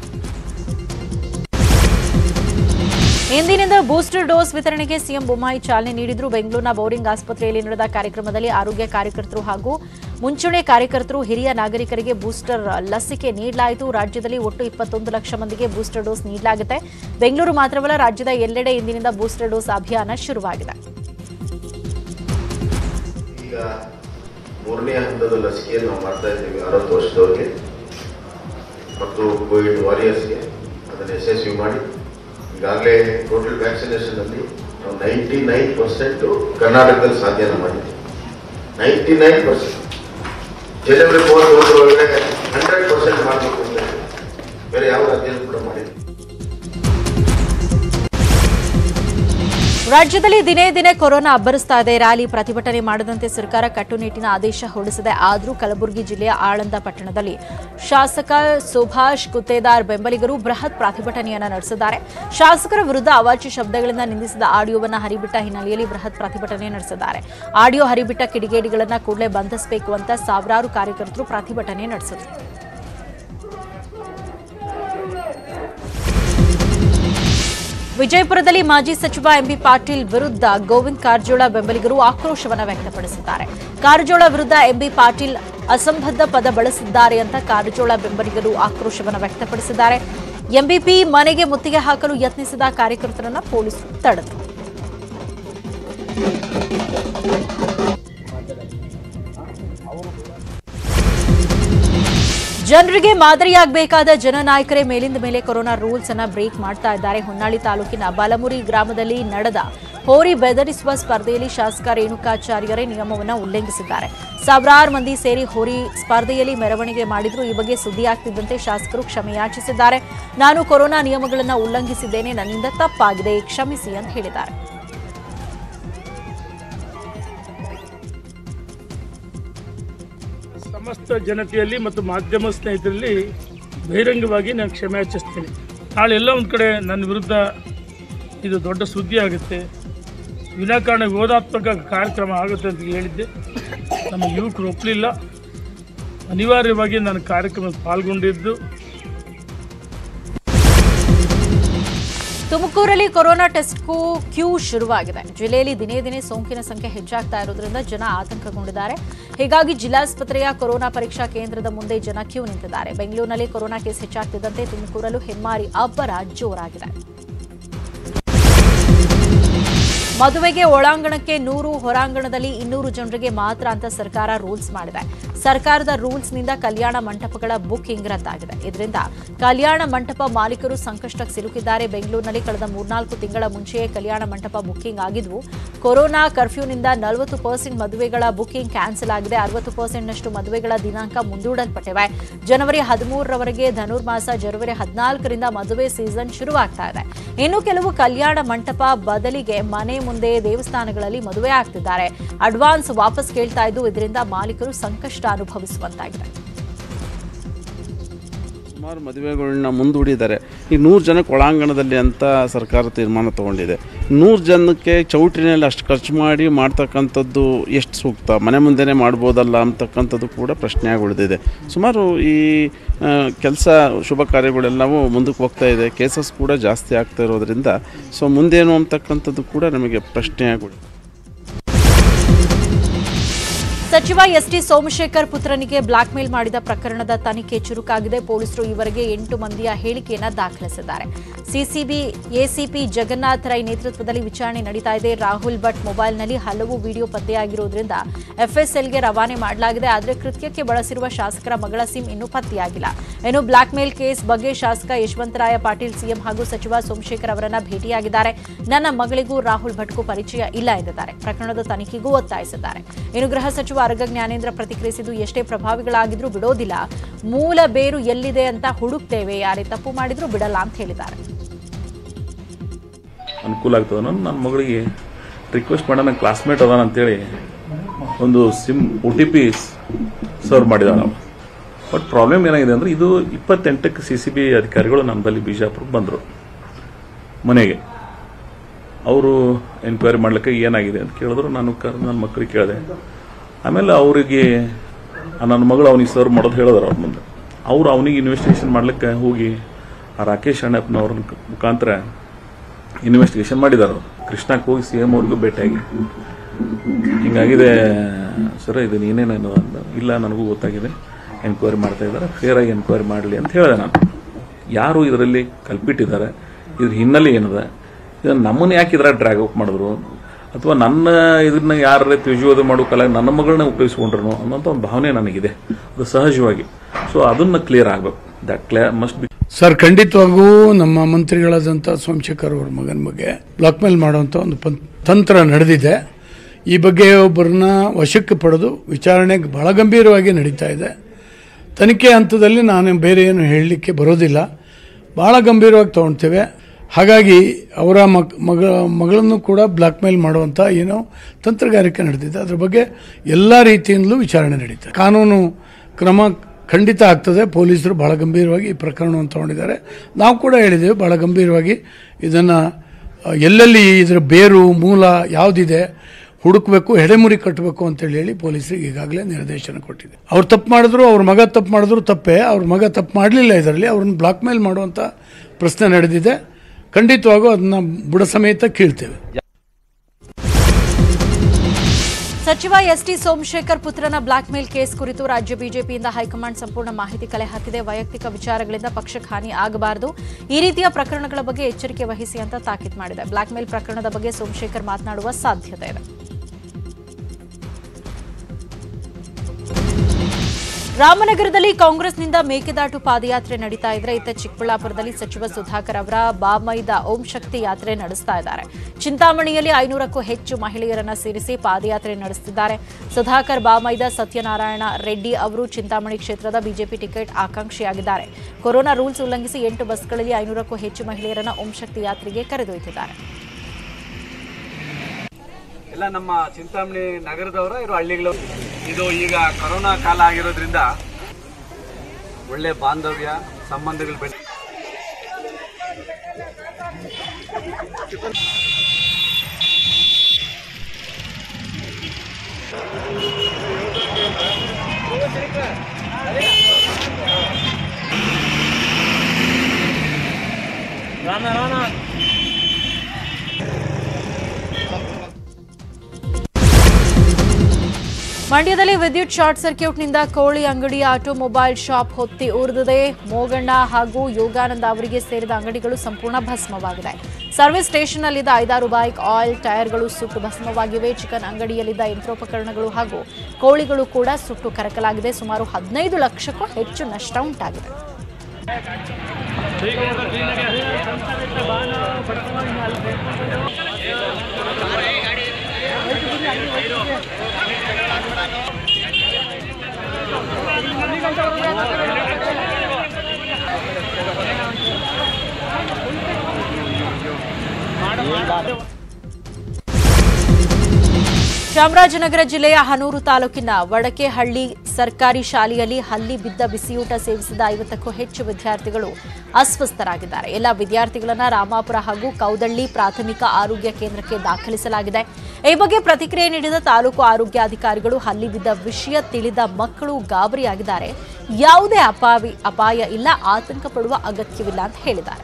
ಇಂದಿನಿಂದ ಬೂಸ್ಟರ್ ಡೋಸ್ ವಿತರಣೆಗೆ ಸಿಎಂ ಬೊಮ್ಮಾಯಿ ಚಾಲನೆ ನೀಡಿದ್ರು ಬೆಂಗಳೂರಿನ ಬೌರಿಂಗ್ ಆಸ್ಪತ್ರೆಯಲ್ಲಿ ನಡೆದ ಕಾರ್ಯಕ್ರಮದಲ್ಲಿ ಆರೋಗ್ಯ ಕಾರ್ಯಕರ್ತರು ಹಾಗೂ ಮುಂಚೂಣಿ ಕಾರ್ಯಕರ್ತರು ಹಿರಿಯ ನಾಗರಿಕರಿಗೆ ಬೂಸ್ಟರ್ ಲಸಿಕೆ ನೀಡಲಾಯಿತು ರಾಜ್ಯದಲ್ಲಿ ಒಟ್ಟು ಇಪ್ಪತ್ತೊಂದು ಲಕ್ಷ ಮಂದಿಗೆ ಬೂಸ್ಟರ್ ಡೋಸ್ ನೀಡಲಾಗಿದೆ ಬೆಂಗಳೂರು ಮಾತ್ರವಲ್ಲ ರಾಜ್ಯದ ಎಲ್ಲೆಡೆ ಇಂದಿನಿಂದ ಬೂಸ್ಟರ್ ಡೋಸ್ ಅಭಿಯಾನ ಶುರುವಾಗಿದೆ ಈಗ ಮೂರನೇ ಹಂತದ ಲಸಿಕೆಯನ್ನು ನಾವು ಮಾಡ್ತಾ ಇದ್ದೀವಿ ಅರವತ್ತು ವರ್ಷದವರಿಗೆ ಮತ್ತು ಕೋವಿಡ್ ವಾರಿಯರ್ಸ್ಗೆ ಅದನ್ನು ಯಶಸ್ವಿ ಮಾಡಿ ಈಗಾಗಲೇ ಟೋಟಲ್ ವ್ಯಾಕ್ಸಿನೇಷನ್ ಅಲ್ಲಿ ನಾವು ನೈಂಟಿ ನೈನ್ ಪರ್ಸೆಂಟ್ ಕರ್ನಾಟಕದಲ್ಲಿ ಸಾಧ್ಯನ ಮಾಡಿದ್ದೀವಿ ನೈಂಟಿ ನೈನ್ ಪರ್ಸೆಂಟ್ ಜನವರಿ ಮೂವತ್ತೊಂದರೊಳಗೆ ಹಂಡ್ರೆಡ್ ಪರ್ಸೆಂಟ್ ಮಾಡಬೇಕು ಅಂತ ಹೇಳಿ. ಬೇರೆ ಯಾವ ರಾಜ್ಯನೂ ಕೂಡ ಮಾಡಿಲ್ಲ ರಾಜ್ಯದಲ್ಲಿ ದಿನೇ ದಿನೇ ಕೊರೋನಾ ಅಬ್ಬರಿಸ್ತಾ ಇದೆ ರ್ಯಾಲಿ ಪ್ರತಿಭಟನೆ ಮಾಡದಂತೆ ಸರ್ಕಾರ ಕಟ್ಟುನಿಟ್ಟಿನ ಆದೇಶ ಹೊರಡಿಸಿದೆ ಆದರೂ ಕಲಬುರಗಿ ಜಿಲ್ಲೆಯ ಆಳಂದ ಪಟ್ಟಣದಲ್ಲಿ ಶಾಸಕ ಸುಭಾಷ್ ಗುತ್ತೇದಾರ್ ಬೆಂಬಲಿಗರು ಬೃಹತ್ ಪ್ರತಿಭಟನೆಯನ್ನ ನಡೆಸಿದ್ದಾರೆ ಶಾಸಕರ ವಿರುದ್ಧ ಅವಾಚ್ಯ ಶಬ್ದಗಳಿಂದ ನಿಂದಿಸಿದ ಆಡಿಯೋವನ್ನ ಹರಿಬಿಟ್ಟ ಹಿನ್ನೆಲೆಯಲ್ಲಿ ಬೃಹತ್ ಪ್ರತಿಭಟನೆ ನಡೆಸಿದ್ದಾರೆ ಆಡಿಯೋ ಹರಿಬಿಟ್ಟ ಕಿಡಿಗೇಡಿಗಳನ್ನ ಕೂಡಲೇ ಬಂಧಿಸಬೇಕು ಅಂತ ಸಾವಿರಾರು ಕಾರ್ಯಕರ್ತರು ಪ್ರತಿಭಟನೆ ನಡೆಸಿದರು ವಿಜಯಪುರದಲ್ಲಿ ಮಾಜಿ ಸಚಿವ ಎಂಬಿ ಪಾಟೀಲ್ ವಿರುದ್ಧ ಗೋವಿಂದ್ ಕಾರಜೋಳ ಬೆಂಬಲಿಗರು ಆಕ್ರೋಶವನ್ನು ವ್ಯಕ್ತಪಡಿಸಿದ್ದಾರೆ ಕಾರಜೋಳ ವಿರುದ್ಧ ಎಂಬಿ ಪಾಟೀಲ್ ಅಸಂಬದ್ಧ ಪದ ಬಳಸಿದ್ದಾರೆ ಅಂತ ಕಾರಜೋಳ ಬೆಂಬಲಿಗರು ಆಕ್ರೋಶವನ್ನು ವ್ಯಕ್ತಪಡಿಸಿದ್ದಾರೆ ಎಂಬಿಪಿ ಮನೆಗೆ ಮುತ್ತಿಗೆ ಹಾಕಲು ಯತ್ನಿಸಿದ ಕಾರ್ಯಕರ್ತರನ್ನ ಪೊಲೀಸರು ತಡೆದರು ಜನರಿಗೆ ಮಾದರಿಯಾಗಬೇಕಾದ ಜನನಾಯಕರೇ ಮೇಲಿಂದ ಮೇಲೆ ಕೊರೋನಾ ರೂಲ್ಸ್ ಅನ್ನ ಬ್ರೇಕ್ ಮಾಡ್ತಾ ಇದ್ದಾರೆ ಹೊನ್ನಾಳಿ ತಾಲೂಕಿನ ಬಾಲಮುರಿ ಗ್ರಾಮದಲ್ಲಿ ನಡೆದ ಹೋರಿ ಬೆದರಿಸುವ ಸ್ಪರ್ಧೆಯಲ್ಲಿ ಶಾಸಕ ರೇಣುಕಾಚಾರ್ಯರೇ ನಿಯಮವನ್ನು ಉಲ್ಲಂಘಿಸಿದ್ದಾರೆ ಸಾವಿರಾರು ಮಂದಿ ಸೇರಿ ಹೋರಿ ಸ್ಪರ್ಧೆಯಲ್ಲಿ ಮೆರವಣಿಗೆ ಮಾಡಿದ್ರು ಈ ಬಗ್ಗೆ ಸುದ್ದಿಯಾಗ್ತಿದ್ದಂತೆ ಶಾಸಕರು ಕ್ಷಮೆಯಾಚಿಸಿದ್ದಾರೆ ನಾನು ಕೊರೋನಾ ನಿಯಮಗಳನ್ನು ಉಲ್ಲಂಘಿಸಿದ್ದೇನೆ ನನ್ನಿಂದ ತಪ್ಪಾಗಿದೆ ಕ್ಷಮಿಸಿ ಅಂತ ಹೇಳಿದ್ದಾರೆ ಸಮಸ್ತ ಜನತೆಯಲ್ಲಿ ಮತ್ತು ಮಾಧ್ಯಮ ಸ್ನೇಹಿತರಲ್ಲಿ ಬಹಿರಂಗವಾಗಿ ನಾನು ಕ್ಷಮೆ ಯಾಚಿಸ್ತೀನಿ ನಾಳೆ ಎಲ್ಲ ಒಂದು ಕಡೆ ನನ್ನ ವಿರುದ್ಧ ಇದು ದೊಡ್ಡ ಸುದ್ದಿ ಆಗುತ್ತೆ ವಿನಾಕಾರಣ ವಿರೋಧಾತ್ಮಕ ಕಾರ್ಯಕ್ರಮ ಆಗುತ್ತೆ ಅಂತ ಹೇಳಿದ್ದೆ ನಮ್ಮ ಯುವಕರು ಒಪ್ಪಲಿಲ್ಲ ಅನಿವಾರ್ಯವಾಗಿ ನಾನು ಕಾರ್ಯಕ್ರಮದಲ್ಲಿ ಪಾಲ್ಗೊಂಡಿದ್ದು ತುಮಕೂರಲ್ಲಿ ಕೊರೋನಾ ಟೆಸ್ಟ್ಗೂ ಕ್ಯೂ ಶುರುವಾಗಿದೆ ಜಿಲ್ಲೆಯಲ್ಲಿ ದಿನೇ ದಿನೇ ಸೋಂಕಿನ ಸಂಖ್ಯೆ ಹೆಚ್ಚಾಗ್ತಾ ಇರೋದ್ರಿಂದ ಜನ ಆತಂಕಗೊಂಡಿದ್ದಾರೆ ಹೀಗಾಗಿ ಜಿಲ್ಲಾಸ್ಪತ್ರೆಯ ಕೊರೋನಾ ಪರೀಕ್ಷಾ ಕೇಂದ್ರದ ಮುಂದೆ ಜನ ಕ್ಯೂ ನಿಂತಿದ್ದಾರೆ ಬೆಂಗಳೂರಿನಲ್ಲಿ ಕೊರೋನಾ ಕೇಸ್ ಹೆಚ್ಚಾಗ್ತಿದ್ದಂತೆ ತುಮಕೂರಲ್ಲೂ ಹೆಮ್ಮಾರಿ ಅಬ್ಬರ ಜೋರಾಗಿದೆ ಮದುವೆಗೆ ಒಳಾಂಗಣಕ್ಕೆ ನೂರು ಹೊರಾಂಗಣದಲ್ಲಿ ಇನ್ನೂರು ಜನರಿಗೆ ಮಾತ್ರ ಅಂತ ಸರ್ಕಾರ ರೂಲ್ಸ್ ಮಾಡಿದೆ ಸರ್ಕಾರದ ರೂಲ್ಸ್ನಿಂದ ಕಲ್ಯಾಣ ಮಂಟಪಗಳ ಬುಕ್ಕಿಂಗ್ ರದ್ದಾಗಿದೆ ಇದರಿಂದ ಕಲ್ಯಾಣ ಮಂಟಪ ಮಾಲೀಕರು ಸಂಕಷ್ಟಕ್ಕೆ ಸಿಲುಕಿದ್ದಾರೆ ಬೆಂಗಳೂರಿನಲ್ಲಿ ಕಳೆದ ಮೂರ್ನಾಲ್ಕು ತಿಂಗಳ ಮುಂಚೆಯೇ ಕಲ್ಯಾಣ ಮಂಟಪ ಬುಕ್ಕಿಂಗ್ ಆಗಿದ್ವು ಕೊರೋನಾ ಕರ್ಫ್ಯೂನಿಂದ ನಲವತ್ತು ಪರ್ಸೆಂಟ್ ಮದುವೆಗಳ ಬುಕ್ಕಿಂಗ್ ಕ್ಯಾನ್ಸಲ್ ಆಗಿದೆ ಅರವತ್ತು ಪರ್ಸೆಂಟ್ನಷ್ಟು ಮದುವೆಗಳ ದಿನಾಂಕ ಮುಂದೂಡಲ್ಪಟ್ಟಿವೆ ಜನವರಿ ಹದಿಮೂರರವರೆಗೆ ಧನುರ್ಮಾಸ ಜನವರಿ ಹದಿನಾಲ್ಕರಿಂದ ಮದುವೆ ಸೀಸನ್ ಶುರುವಾಗ್ತಾ ಇದೆ ಇನ್ನು ಕೆಲವು ಕಲ್ಯಾಣ ಮಂಟಪ ಬದಲಿಗೆ ಮನೆ ಮುಂದೆ ದೇವಸ್ಥಾನಗಳಲ್ಲಿ ಮದುವೆ ಆಗ್ತಿದ್ದಾರೆ ಅಡ್ವಾನ್ಸ್ ವಾಪಸ್ ಕೇಳ್ತಾ ಇದ್ದು ಇದರಿಂದ ಮಾಲೀಕರು ಸಂಕಷ್ಟ ಅನುಭವಿಸುವಂತಾಗಿದೆ ಸುಮಾರು ಮದುವೆಗಳನ್ನ ಮುಂದೂಡಿದ್ದಾರೆ ಈಗ ನೂರು ಜನಕ್ಕೆ ಒಳಾಂಗಣದಲ್ಲಿ ಅಂತ ಸರ್ಕಾರ ತೀರ್ಮಾನ ತೊಗೊಂಡಿದೆ ನೂರು ಜನಕ್ಕೆ ಚೌಟ್ರಿನಲ್ಲಿ ಅಷ್ಟು ಖರ್ಚು ಮಾಡಿ ಮಾಡ್ತಕ್ಕಂಥದ್ದು ಎಷ್ಟು ಸೂಕ್ತ ಮನೆ ಮುಂದೆನೇ ಮಾಡ್ಬೋದಲ್ಲ ಅಂತಕ್ಕಂಥದ್ದು ಕೂಡ ಪ್ರಶ್ನೆಯಾಗಿ ಉಳಿದಿದೆ ಸುಮಾರು ಈ ಕೆಲಸ ಶುಭ ಕಾರ್ಯಗಳೆಲ್ಲವೂ ಮುಂದಕ್ಕೆ ಹೋಗ್ತಾ ಇದೆ ಕೇಸಸ್ ಕೂಡ ಜಾಸ್ತಿ ಆಗ್ತಾ ಇರೋದ್ರಿಂದ ಸೊ ಮುಂದೇನು ಅಂತಕ್ಕಂಥದ್ದು ಕೂಡ ನಮಗೆ ಪ್ರಶ್ನೆಯಾಗಿ ಉಳಿದಿದೆ ಸಚಿವ ಎಸ್ಟಿ ಸೋಮಶೇಖರ್ ಪುತ್ರನಿಗೆ ಬ್ಲಾಕ್ಮೇಲ್ ಮಾಡಿದ ಪ್ರಕರಣದ ತನಿಖೆ ಚುರುಕಾಗಿದೆ ಪೊಲೀಸರು ಈವರೆಗೆ ಎಂಟು ಮಂದಿಯ ಹೇಳಿಕೆಯನ್ನ ದಾಖಲಿಸಿದ್ದಾರೆ ಸಿಸಿಬಿ ಎಸಿಪಿ ಜಗನ್ನಾಥ್ ರೈ ನೇತೃತ್ವದಲ್ಲಿ ವಿಚಾರಣೆ ನಡೀತಾ ಇದೆ ರಾಹುಲ್ ಭಟ್ ಮೊಬೈಲ್ನಲ್ಲಿ ಹಲವು ವಿಡಿಯೋ ಪತ್ತೆಯಾಗಿರುವುದರಿಂದ ಎಫ್ಎಸ್ಎಲ್ಗೆ ರವಾನೆ ಮಾಡಲಾಗಿದೆ ಆದರೆ ಕೃತ್ಯಕ್ಕೆ ಬಳಸಿರುವ ಶಾಸಕರ ಮಗಳ ಸಿಮ್ ಇನ್ನೂ ಪತ್ತೆಯಾಗಿಲ್ಲ ಇನ್ನು ಬ್ಲಾಕ್ ಮೇಲ್ ಕೇಸ್ ಬಗ್ಗೆ ಶಾಸಕ ಯಶವಂತರಾಯ ಪಾಟೀಲ್ ಸಿಎಂ ಹಾಗೂ ಸಚಿವ ಸೋಮಶೇಖರ್ ಅವರನ್ನ ಭೇಟಿಯಾಗಿದ್ದಾರೆ ನನ್ನ ಮಗಳಿಗೂ ರಾಹುಲ್ ಭಟ್ಗೂ ಪರಿಚಯ ಇಲ್ಲ ಎಂದಿದ್ದಾರೆ ಪ್ರಕರಣದ ತನಿಖೆಗೂ ಒತ್ತಾಯಿಸಿದ್ದಾರೆ ಇನ್ನು ಗೃಹ ಸಚಿವ ಅರಗ ಜ್ಞಾನೇಂದ್ರ ಪ್ರತಿಕ್ರಿಯಿಸಿದ್ದು ಎಷ್ಟೇ ಪ್ರಭಾವಿಗಳಾಗಿದ್ರೂ ಬಿಡೋದಿಲ್ಲ ಮೂಲ ಬೇರು ಎಲ್ಲಿದೆ ಅಂತ ಹುಡುಕ್ತೇವೆ ಯಾರೇ ತಪ್ಪು ಮಾಡಿದ್ರೂ ಬಿಡಲ್ಲ ಅಂತ ಹೇಳಿದ್ದಾರೆ ಅನುಕೂಲ ಆಗ್ತದೆ ಅನ್ನೋ ನನ್ನ ಮಗಳಿಗೆ ರಿಕ್ವೆಸ್ಟ್ ಮಾಡೋಣ ಕ್ಲಾಸ್ಮೇಟ್ ಅದಾನ ಅಂತೇಳಿ ಒಂದು SIM O T P serve ಮಾಡಿದ ನಾವು ಬಟ್ ಪ್ರಾಬ್ಲಮ್ ಏನಾಗಿದೆ ಅಂದರೆ ಇದು ಇಪ್ಪತ್ತೆಂಟಕ್ಕೆ ಸಿ ಸಿ ಬಿ ಅಧಿಕಾರಿಗಳು ನಮ್ಮದಲ್ಲಿ ಬಿಜಾಪುರಕ್ಕೆ ಬಂದರು ಮನೆಗೆ ಅವರು ಎನ್ಕ್ವೈರಿ ಮಾಡ್ಲಿಕ್ಕೆ ಏನಾಗಿದೆ ಅಂತ ಕೇಳಿದ್ರು ನಾನು ಕರೆದು ನನ್ನ ಮಕ್ಕಳಿಗೆ ಕೇಳಿದೆ ಆಮೇಲೆ ಅವರಿಗೆ ನನ್ನ ಮಗಳು ಅವನಿಗೆ ಸರ್ವ್ ಮಾಡೋದು ಹೇಳಿದಾರೆ ಅವ್ರ ಮುಂದೆ ಅವರು ಅವನಿಗೆ ಇನ್ವೆಸ್ಟಿಗೇಷನ್ ಮಾಡ್ಲಿಕ್ಕೆ ಹೋಗಿ ಆ ರಾಕೇಶ್ ಅಣ್ಣಪ್ಪನವ್ರ ಮುಖಾಂತರ ಇನ್ವೆಸ್ಟಿಗೇಷನ್ ಮಾಡಿದ್ದಾರೆ ಅವರು ಕೃಷ್ಣಕ್ಕೆ ಹೋಗಿ ಸಿ ಎಮ್ ಅವ್ರಿಗೂ ಭೇಟಿಯಾಗಿ ಹಿಂಗಾಗಿದೆ ಸರ್ ಇದು ನೀನೇನೇನು ಅಂದ ಇಲ್ಲ ನನಗೂ ಗೊತ್ತಾಗಿದೆ ಎನ್ಕ್ವೈರಿ ಮಾಡ್ತಾ ಇದ್ದಾರೆ ಫೇರಾಗಿ ಎನ್ಕ್ವೈರಿ ಮಾಡಲಿ ಅಂತ ಹೇಳಿದೆ ನಾನು ಯಾರು ಇದರಲ್ಲಿ ಕಲ್ಪಿಟ್ಟಿದ್ದಾರೆ ಇದ್ರ ಹಿನ್ನೆಲೆ ಏನಿದೆ ಇದನ್ನು ನಮ್ಮನ್ನು ಯಾಕೆ ಇದ್ರ ಡ್ರ್ಯಾಗ್ ಔಟ್ ಮಾಡಿದ್ರು ಅಥವಾ ನನ್ನ ಇದನ್ನ ಯಾರೇ ತ್ಯಜೋಧ ಮಾಡೋ ಕಲ ನನ್ನ ಮಗಳನ್ನ ಉಪಯೋಗಿಸ್ಕೊಂಡ್ರು ಅನ್ನೋಂಥ ಒಂದು ಭಾವನೆ ನನಗಿದೆ ಅದು ಸಹಜವಾಗಿ ಸೊ ಅದನ್ನು ಕ್ಲಿಯರ್ ಆಗಬೇಕು that clear must be sir ಖಂಡಿತವಾಗೂ ನಮ್ಮ ಮಂತ್ರಿಗಳಾದಂಥ ಸೋಮಶೇಖರ್ ಅವ್ರ ಮಗನ ಬಗ್ಗೆ ಬ್ಲಾಕ್ ಮೇಲ್ ಮಾಡುವಂಥ ಒಂದು ಪಂ- ತಂತ್ರ ನಡೆದಿದೆ ಈ ಬಗ್ಗೆ ಒಬ್ಬರನ್ನ ವಶಕ್ಕೆ ಪಡೆದು ವಿಚಾರಣೆ ಬಹಳ ಗಂಭೀರವಾಗಿ ನಡೀತಾ ಇದೆ ತನಿಖೆ ಹಂತದಲ್ಲಿ ನಾನು ಬೇರೆ ಏನು ಹೇಳಲಿಕ್ಕೆ ಬರೋದಿಲ್ಲ ಬಹಳ ಗಂಭೀರವಾಗಿ ತಗೊಳ್ತೇವೆ ಹಾಗಾಗಿ ಅವರ ಮಗ್ ಮಗ ಮಗಳನ್ನು ಕೂಡ ಬ್ಲಾಕ್ ಮೇಲ್ ಮಾಡುವಂಥ ಏನೋ ತಂತ್ರಗಾರಿಕೆ ನಡೆದಿದೆ ಅದ್ರ ಬಗ್ಗೆ ಎಲ್ಲ ರೀತಿಯಿಂದಲೂ ವಿಚಾರಣೆ ನಡೀತದೆ ಕಾನೂನು ಕ್ರಮ ಖಂಡಿತ ಆಗ್ತದೆ ಪೊಲೀಸರು ಬಹಳ ಗಂಭೀರವಾಗಿ ಈ ಪ್ರಕರಣವನ್ನು ತಗೊಂಡಿದ್ದಾರೆ ನಾವು ಕೂಡ ಹೇಳಿದ್ದೇವೆ ಬಹಳ ಗಂಭೀರವಾಗಿ ಇದನ್ನು ಎಲ್ಲೆಲ್ಲಿ ಇದರ ಬೇರು ಮೂಲ ಯಾವುದಿದೆ ಹುಡುಕಬೇಕು ಎಡೆಮುರಿ ಕಟ್ಟಬೇಕು ಅಂತೇಳಿ ಹೇಳಿ ಪೊಲೀಸರಿಗೆ ಈಗಾಗಲೇ ನಿರ್ದೇಶನ ಕೊಟ್ಟಿದೆ ಅವ್ರು ತಪ್ಪು ಮಾಡಿದ್ರು ಅವ್ರ ಮಗ ತಪ್ಪು ಮಾಡಿದ್ರು ತಪ್ಪೇ ಅವ್ರ ಮಗ ತಪ್ಪು ಮಾಡಲಿಲ್ಲ ಇದರಲ್ಲಿ ಅವ್ರನ್ನ ಬ್ಲಾಕ್ ಮೇಲ್ ಮಾಡುವಂಥ ಪ್ರಶ್ನೆ ನಡೆದಿದೆ ಖಂಡಿತವಾಗೂ ಅದನ್ನ ಬುಡ ಸಮೇತ ಕೀಳ್ತೇವೆ ಸಚಿವ ಎಸ್ಟಿ ಸೋಮಶೇಖರ್ ಪುತ್ರನ ಬ್ಲಾಕ್ ಮೇಲ್ ಕೇಸ್ ಕುರಿತು ರಾಜ್ಯ ಬಿಜೆಪಿಯಿಂದ ಹೈಕಮಾಂಡ್ ಸಂಪೂರ್ಣ ಮಾಹಿತಿ ಕಲೆ ಹಾಕಿದೆ ವೈಯಕ್ತಿಕ ವಿಚಾರಗಳಿಂದ ಪಕ್ಷಕ್ಕೆ ಹಾನಿ ಆಗಬಾರದು ಈ ರೀತಿಯ ಪ್ರಕರಣಗಳ ಬಗ್ಗೆ ಎಚ್ಚರಿಕೆ ವಹಿಸಿ ಅಂತ ತಾಕೀತು ಮಾಡಿದೆ ಬ್ಲಾಕ್ ಮೇಲ್ ಪ್ರಕರಣದ ಬಗ್ಗೆ ಸೋಮಶೇಖರ್ ಮಾತನಾಡುವ ಸಾಧ್ಯತೆ ಇದೆ ರಾಮನಗರದಲ್ಲಿ ಕಾಂಗ್ರೆಸ್ನಿಂದ ಮೇಕೆದಾಟು ಪಾದಯಾತ್ರೆ ನಡೀತಾ ಇದ್ರೆ ಇತ್ತ ಚಿಕ್ಕಬಳ್ಳಾಪುರದಲ್ಲಿ ಸಚಿವ ಸುಧಾಕರ್ ಅವರ ಬಾಮೈದ ಓಂ ಶಕ್ತಿ ಯಾತ್ರೆ ನಡೆಸ್ತಾ ಇದ್ದಾರೆ ಚಿಂತಾಮಣಿಯಲ್ಲಿ ಐನೂರಕ್ಕೂ ಹೆಚ್ಚು ಮಹಿಳೆಯರನ್ನ ಸೇರಿಸಿ ಪಾದಯಾತ್ರೆ ನಡೆಸುತ್ತಿದ್ದಾರೆ ಸುಧಾಕರ್ ಬಾಮೈದ ಸತ್ಯನಾರಾಯಣ ರೆಡ್ಡಿ ಅವರು ಚಿಂತಾಮಣಿ ಕ್ಷೇತ್ರದ ಬಿಜೆಪಿ ಟಿಕೆಟ್ ಆಕಾಂಕ್ಷಿಯಾಗಿದ್ದಾರೆ ಕೊರೋನಾ ರೂಲ್ಸ್ ಉಲ್ಲಂಘಿಸಿ ಎಂಟು ಬಸ್ಗಳಲ್ಲಿ ಐನೂರಕ್ಕೂ ಹೆಚ್ಚು ಮಹಿಳೆಯರನ್ನ ಓಂ ಶಕ್ತಿ ಯಾತ್ರೆಗೆ ಕರೆದೊಯ್ದಿದ್ದಾರೆ ಎಲ್ಲ ನಮ್ಮ ಚಿಂತಾಮಣಿ ನಗರದವರ ಇರೋ ಹಳ್ಳಿಗಳು ಇದು ಈಗ ಕೊರೋನಾ ಕಾಲ ಆಗಿರೋದ್ರಿಂದ ಒಳ್ಳೆ ಬಾಂಧವ್ಯ ಸಂಬಂಧಗಳು ಬೆಳೆ ಮಂಡ್ಯದಲ್ಲಿ ವಿದ್ಯುತ್ ಶಾರ್ಟ್ ಸರ್ಕ್ಯೂಟ್ನಿಂದ ಕೋಳಿ ಅಂಗಡಿಯ ಆಟೋಮೊಬೈಲ್ ಶಾಪ್ ಹೊತ್ತಿ ಉರಿದಿದೆ ಮೋಗಣ್ಣ ಹಾಗೂ ಯೋಗಾನಂದ ಅವರಿಗೆ ಸೇರಿದ ಅಂಗಡಿಗಳು ಸಂಪೂರ್ಣ ಭಸ್ಮವಾಗಿದೆ ಸರ್ವಿಸ್ ಸ್ಟೇಷನ್ನಲ್ಲಿದ್ದ ಐದಾರು ಬೈಕ್ ಆಯಿಲ್ ಟೈರ್ಗಳು ಸುಟ್ಟು ಭಸ್ಮವಾಗಿವೆ ಚಿಕನ್ ಅಂಗಡಿಯಲ್ಲಿದ್ದ ಯಂತ್ರೋಪಕರಣಗಳು ಹಾಗೂ ಕೋಳಿಗಳು ಕೂಡ ಸುಟ್ಟು ಕರಕಲಾಗಿದೆ ಸುಮಾರು ಹದಿನೈದು ಲಕ್ಷಕ್ಕೂ ಹೆಚ್ಚು ನಷ್ಟ ಉಂಟಾಗಿದೆ ಚಾಮರಾಜನಗರ ಜಿಲ್ಲೆಯ ಹನೂರು ತಾಲೂಕಿನ ವಡಕೆಹಳ್ಳಿ ಸರ್ಕಾರಿ ಶಾಲೆಯಲ್ಲಿ ಹಲ್ಲಿ ಬಿದ್ದ ಬಿಸಿಯೂಟ ಸೇವಿಸಿದ ಐವತ್ತಕ್ಕೂ ಹೆಚ್ಚು ವಿದ್ಯಾರ್ಥಿಗಳು ಅಸ್ವಸ್ಥರಾಗಿದ್ದಾರೆ ಎಲ್ಲ ವಿದ್ಯಾರ್ಥಿಗಳನ್ನ ರಾಮಾಪುರ ಹಾಗೂ ಕೌದಳ್ಳಿ ಪ್ರಾಥಮಿಕ ಆರೋಗ್ಯ ಕೇಂದ್ರಕ್ಕೆ ದಾಖಲಿಸಲಾಗಿದೆ ಈ ಬಗ್ಗೆ ಪ್ರತಿಕ್ರಿಯೆ ನೀಡಿದ ತಾಲೂಕು ಆರೋಗ್ಯಾಧಿಕಾರಿಗಳು ಹಲ್ಲಿ ಬಿದ್ದ ವಿಷಯ ತಿಳಿದ ಮಕ್ಕಳು ಗಾಬರಿಯಾಗಿದ್ದಾರೆ ಯಾವುದೇ ಅಪಾವಿ ಅಪಾಯ ಇಲ್ಲ ಆತಂಕ ಪಡುವ ಅಗತ್ಯವಿಲ್ಲ ಅಂತ ಹೇಳಿದ್ದಾರೆ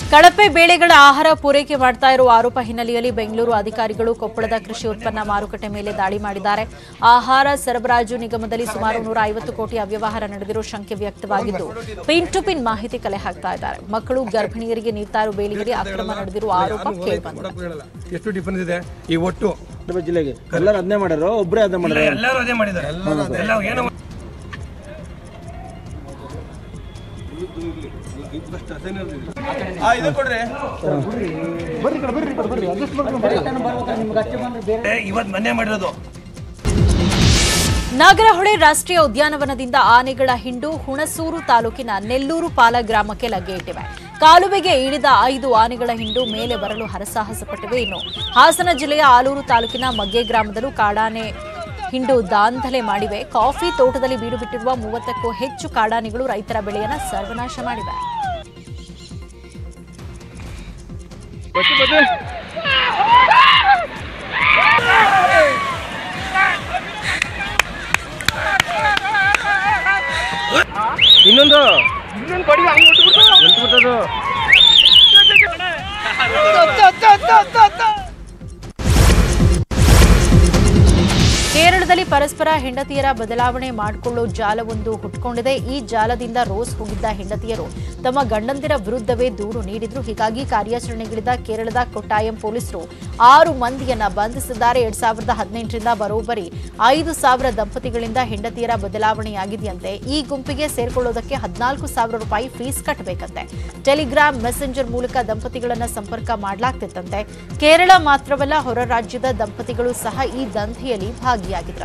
ಕಳಪೆ ಬೇಳೆಗಳ ಆಹಾರ ಪೂರೈಕೆ ಮಾಡ್ತಾ ಇರುವ ಆರೋಪ ಹಿನ್ನೆಲೆಯಲ್ಲಿ ಬೆಂಗಳೂರು ಅಧಿಕಾರಿಗಳು ಕೊಪ್ಪಳದ ಕೃಷಿ ಉತ್ಪನ್ನ ಮಾರುಕಟ್ಟೆ ಮೇಲೆ ದಾಳಿ ಮಾಡಿದ್ದಾರೆ ಆಹಾರ ಸರಬರಾಜು ನಿಗಮದಲ್ಲಿ ಸುಮಾರು ನೂರ ಐವತ್ತು ಕೋಟಿ ಅವ್ಯವಹಾರ ನಡೆದಿರೋ ಶಂಕೆ ವ್ಯಕ್ತವಾಗಿದ್ದು ಪಿನ್ ಟು ಪಿನ್ ಮಾಹಿತಿ ಕಲೆ ಹಾಕ್ತಾ ಇದ್ದಾರೆ ಮಕ್ಕಳು ಗರ್ಭಿಣಿಯರಿಗೆ ನೀಡ್ತಾ ಇರುವ ಬೇಲಿಗೆ ಅಕ್ರಮ ನಡೆದಿರುವ ಆರೋಪ ಕೇಳಿಬಂದಿದೆ ಎಷ್ಟು ಡಿಫರೆನ್ಸ್ ಇದೆ ಈ ಒಟ್ಟು ಜಿಲ್ಲೆಗೆ ಎಲ್ಲರೂ ಅದನ್ನೇ ಮಾಡ್ಯಾರೋ ಒಬ್ಬರೇ ಅದನ್ನೇ ಮಾಡ್ಯಾರ ಎಲ್ಲರೂ ಅದೇ ಮಾಡಿದ್ದಾರೆ ಎಲ್ಲ ಏನೋ ಇದು ಕೊಡ್ರಿ ಇವತ್ತು ಮನೆ ಮಾಡಿರೋದು ನಾಗರಹೊಳೆ ರಾಷ್ಟ್ರೀಯ ಉದ್ಯಾನವನದಿಂದ ಆನೆಗಳ ಹಿಂಡು ಹುಣಸೂರು ತಾಲೂಕಿನ ನೆಲ್ಲೂರು ಪಾಲ ಗ್ರಾಮಕ್ಕೆ ಲಗ್ಗೆ ಇಟ್ಟಿವೆ ಕಾಲುವೆಗೆ ಇಳಿದ ಐದು ಆನೆಗಳ ಹಿಂಡು ಮೇಲೆ ಬರಲು ಹರಸಾಹಸ ಪಟ್ಟಿವೆ ಇನ್ನು ಹಾಸನ ಜಿಲ್ಲೆಯ ಆಲೂರು ತಾಲೂಕಿನ ಮಗ್ಗೆ ಗ್ರಾಮದಲ್ಲೂ ಕಾಡಾನೆ ಹಿಂಡು ದಾಂಧಲೆ ಮಾಡಿವೆ ಕಾಫಿ ತೋಟದಲ್ಲಿ ಬೀಡು ಬಿಟ್ಟಿರುವ ಮೂವತ್ತಕ್ಕೂ ಹೆಚ್ಚು ಕಾಡಾನೆಗಳು ರೈತರ ಬೆಳೆಯನ್ನ ಸರ್ವನಾಶ ಮಾಡಿವೆ ಇನ್ನೊಂದು ಇನ್ನೊಂದು ಕೊಡಿ ಹಂಗೆ ಕೇರಳದಲ್ಲಿ ಪರಸ್ಪರ ಹೆಂಡತಿಯರ ಬದಲಾವಣೆ ಮಾಡಿಕೊಳ್ಳೋ ಜಾಲವೊಂದು ಹುಟ್ಕೊಂಡಿದೆ ಈ ಜಾಲದಿಂದ ರೋಸ್ ಹೋಗಿದ್ದ ಹೆಂಡತಿಯರು ತಮ್ಮ ಗಂಡಂದಿರ ವಿರುದ್ಧವೇ ದೂರು ನೀಡಿದ್ರು ಹೀಗಾಗಿ ಕಾರ್ಯಾಚರಣೆಗಿಳಿದ ಕೇರಳದ ಕೊಟ್ಟಾಯಂ ಪೊಲೀಸರು ಆರು ಮಂದಿಯನ್ನ ಬಂಧಿಸಿದ್ದಾರೆ ಎರಡ್ ಸಾವಿರದ ಹದಿನೆಂಟರಿಂದ ಬರೋಬ್ಬರಿ ಐದು ಸಾವಿರ ದಂಪತಿಗಳಿಂದ ಹೆಂಡತಿಯರ ಬದಲಾವಣೆಯಾಗಿದೆಯಂತೆ ಈ ಗುಂಪಿಗೆ ಸೇರ್ಕೊಳ್ಳೋದಕ್ಕೆ ಹದಿನಾಲ್ಕು ಸಾವಿರ ರೂಪಾಯಿ ಫೀಸ್ ಕಟ್ಟಬೇಕಂತೆ ಟೆಲಿಗ್ರಾಮ್ ಮೆಸೆಂಜರ್ ಮೂಲಕ ದಂಪತಿಗಳನ್ನ ಸಂಪರ್ಕ ಮಾಡಲಾಗ್ತಿತ್ತಂತೆ ಕೇರಳ ಮಾತ್ರವಲ್ಲ ಹೊರ ರಾಜ್ಯದ ದಂಪತಿಗಳು ಸಹ ಈ ದಂಧೆಯಲ್ಲಿ ಭಾಗಿಯಾಗಿದ್ರು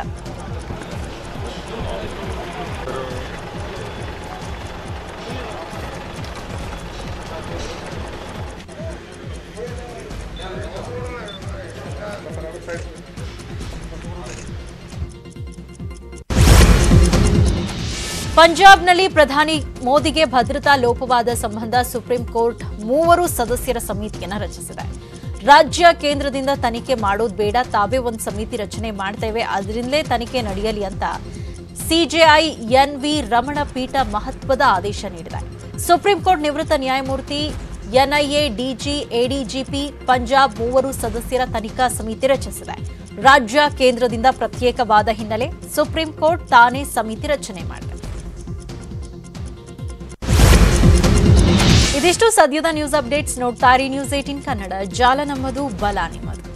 ಪಂಜಾಬ್ನಲ್ಲಿ ಪ್ರಧಾನಿ ಮೋದಿಗೆ ಭದ್ರತಾ ಲೋಪವಾದ ಸಂಬಂಧ ಸುಪ್ರೀಂ ಕೋರ್ಟ್ ಮೂವರು ಸದಸ್ಯರ ಸಮಿತಿಯನ್ನು ರಚಿಸಿದೆ ರಾಜ್ಯ ಕೇಂದ್ರದಿಂದ ತನಿಖೆ ಮಾಡೋದು ಬೇಡ ತಾವೇ ಒಂದು ಸಮಿತಿ ರಚನೆ ಮಾಡ್ತೇವೆ ಅದರಿಂದಲೇ ತನಿಖೆ ನಡೆಯಲಿ ಅಂತ ಸಿಜೆಐ ಎನ್ವಿ ರಮಣ ಪೀಠ ಮಹತ್ವದ ಆದೇಶ ನೀಡಿದೆ ಸುಪ್ರೀಂ ಕೋರ್ಟ್ ನಿವೃತ್ತ ನ್ಯಾಯಮೂರ್ತಿ ಎನ್ಐಎ ಡಿಜಿ ಎಡಿಜಿಪಿ ಪಂಜಾಬ್ ಮೂವರು ಸದಸ್ಯರ ತನಿಖಾ ಸಮಿತಿ ರಚಿಸಿದೆ ರಾಜ್ಯ ಕೇಂದ್ರದಿಂದ ಪ್ರತ್ಯೇಕವಾದ ಹಿನ್ನೆಲೆ ಸುಪ್ರೀಂ ಕೋರ್ಟ್ ತಾನೇ ಸಮಿತಿ ರಚನೆ ಮಾಡಿದೆ ಇದಿಷ್ಟು ಸದ್ಯದ ನ್ಯೂಸ್ ಅಪ್ಡೇಟ್ಸ್ ನೋಡ್ತಾ ಇರಿ ನ್ಯೂಸ್ ಏಟಿನ್ ಕನ್ನಡ ಜಾಲ ನಮ್ಮದು ಬಲ ನಿಮ್ಮದು